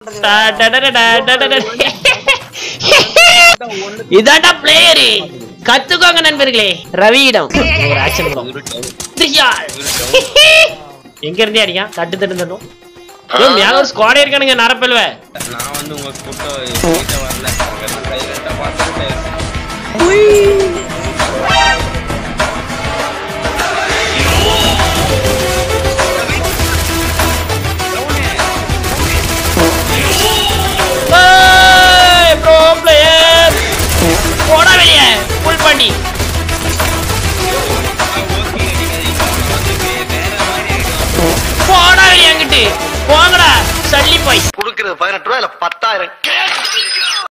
டா, டா, டா, டா, டா, டா, டா. இதாண்டா பிளேயரு கத்துக்கோங்க நண்பர்களே ரவியிடம் ஒரு ஆக்ஷன் படம் திரியால். எங்க இருந்தே அடிக்கான் தட்டு தட்டு தட்டும் ஐயோ, மேல ஒரு ஸ்குவாடே இருக்கானுங்க நரப்பல்வ நான் வந்து உங்க கூட்டம் கிட்ட வரல அங்க சைலண்டா பார்த்துட்டு ப்ரோ பிளேயர் போடா வெளியே புல் பண்ணி போடா வெளியே அங்கிட்டு போங்கடா சல்லி போய் கொடுக்கறது பதினெட்டு ரூபா இல்ல பத்தாயிரம்